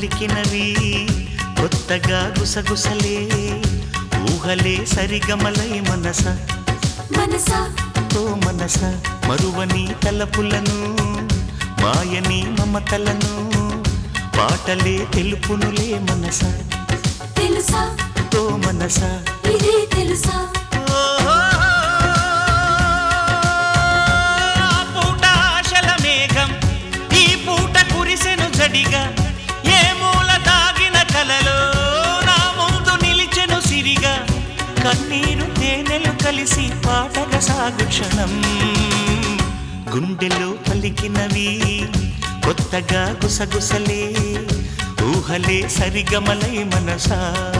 పలికినవి కొత్తగా గుసగుసలే ఊహలే సరిగమలై మనస మనసా ఓ మనస మరువని తలపులను మాయని మమతలను పాటలే తెలుపునులే మనస తెలుసా ఓ మనస ఇదే తెలుసా ఆ పూట ఆశల మేఘం ఈ పూట కురిసెను జడిగా ఏ మూల దాగిన కలలో నా ముందు నిలిచెను సిరిగా కన్నీరు తేనెలు కలిసి పాటగా సాగు క్షణం గుండెలో పలికినవి కొత్తగా గుసగుసలే ఊహలే సరిగమలై మనసా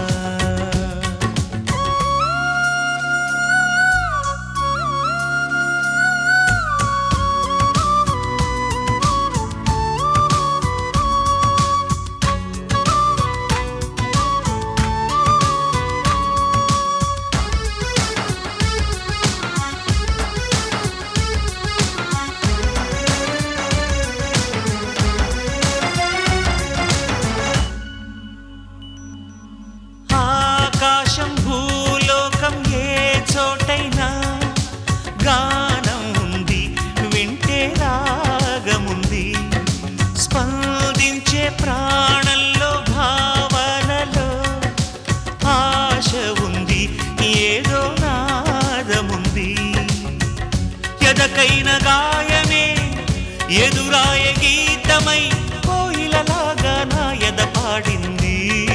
ఆకాశం భూలోకం ఏ చోటైనా గానం ఉంది వింటే రాగముంది స్పందించే ప్రాణంలో భావనలో ఆశ ఉంది ఏదో నాదముంది ఎదకైన గాయమే ఎదురాయ గీతమై కోయిలలాగా నా ఎద పాడింది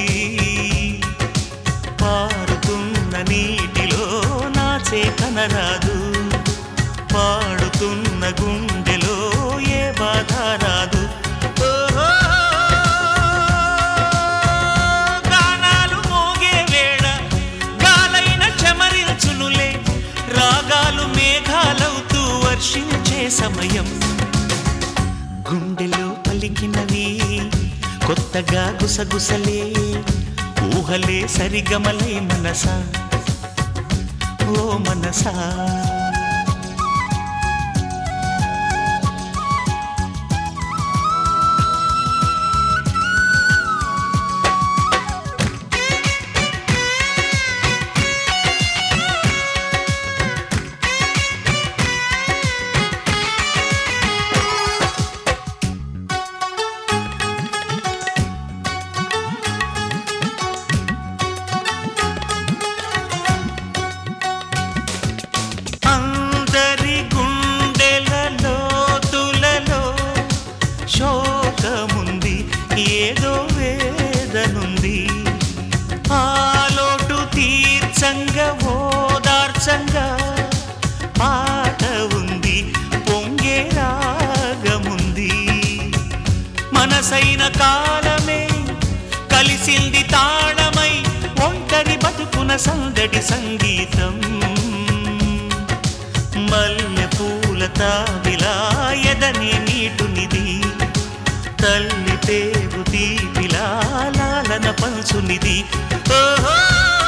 పారుతున్న నీటిలో నాచే కనరాదు పాడుతున్న గుండెలో ఏ బాధ రాదు ఓహో, గానాలు మోగే వేళ గాలైన చెమరించునులే రాగాలు మేఘాలవుతూ వర్షించే సమయం గుండెలో పలికినవి కొత్తగా గుసగుసలే ఊహలే సరిగమలై మనసా ఓ మనసా అందరి గుండెలలో తులలో శోకముంది ఏదో వేదనుంది ఆలోటు తీర్చంగా ఓదార్చంగా పాట ఉంది పొంగే రాగముంది మనసైన కాలమే కలిసింది తాళమై ఒంటరి బతుకున సందడి సంగీతం మల్లె పూల తావిలా ఎదని నీటునిది తల్లి పేరు తీపిలా లాలన పంచునిది ఓహో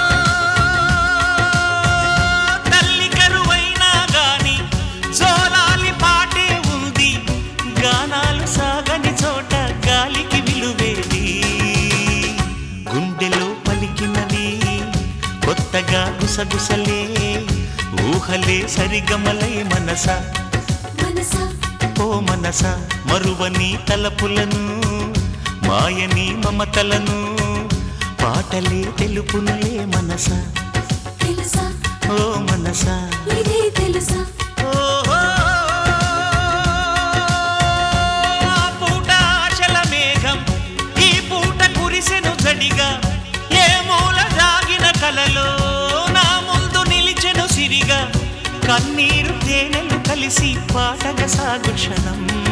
తల్లి కరువైనా గాని జోలాలి పాటే ఉంది గానాలు సాగని చోట గాలికి విలువేది గుండెలో పలికినవి కొత్తగా గుసగుసలే ఊహలే సరిగమలై మనసా మనసా ఓ మనస మరువని తలపులను మాయని మమతలను పాటలే తెలుపునులే మనస తెలుసా ఓ మనస ఇదే తెలుసా ఓహో, ఆ పూట ఆశల మేఘం ఈ పూట కురిసెను జడిగా ఏ మూల దాగిన కలలో నా ముందు నిలిచెను సిరిగా కన్నీరు తేనెలు కలిసి పాటగా సాగు క్షణం